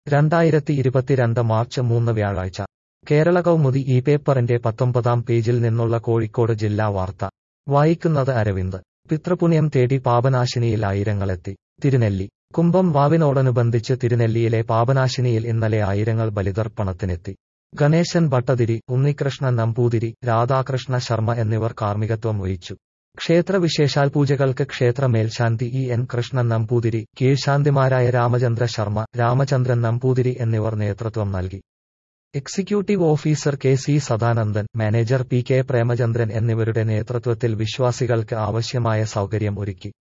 രണ്ടായിരത്തി ഇരുപത്തിരണ്ട് മാർച്ച് മൂന്ന് വ്യാഴാഴ്ച കേരള കൗമുദി ഈ പേപ്പറിന്റെ പത്തൊമ്പതാം പേജിൽ നിന്നുള്ള കോഴിക്കോട് ജില്ലാ വാർത്ത വായിക്കുന്നത് അരവിന്ദ് പിതൃപുണ്യം തേടി പാപനാശിനിയിൽ ആയിരങ്ങളെത്തി തിരുനെല്ലി കുംഭം വാവിനോടനുബന്ധിച്ച് തിരുനെല്ലിയിലെ പാപനാശിനിയിൽ ഇന്നലെ ആയിരങ്ങൾ ബലിതർപ്പണത്തിനെത്തി ഗണേശൻ ഭട്ടതിരി ഉണ്ണികൃഷ്ണൻ നമ്പൂതിരി രാധാകൃഷ്ണ ശർമ്മ എന്നിവർ കാർമ്മികത്വം വഹിച്ചു ക്ഷേത്ര വിശേഷാൽ പൂജകൾക്ക് ക്ഷേത്ര മേൽശാന്തി ഇ എൻ കൃഷ്ണൻ നമ്പൂതിരി കീഴ്ശാന്തിമാരായ രാമചന്ദ്ര ശർമ്മ രാമചന്ദ്രൻ നമ്പൂതിരി എന്നിവർ നേതൃത്വം നൽകി executive officer K C Sadanandan manager P K Premachandran എന്നിവരുടെ നേതൃത്വത്തിൽ വിശ്വാസികൾക്ക് ആവശ്യമായ സൗകര്യം ഒരുക്കി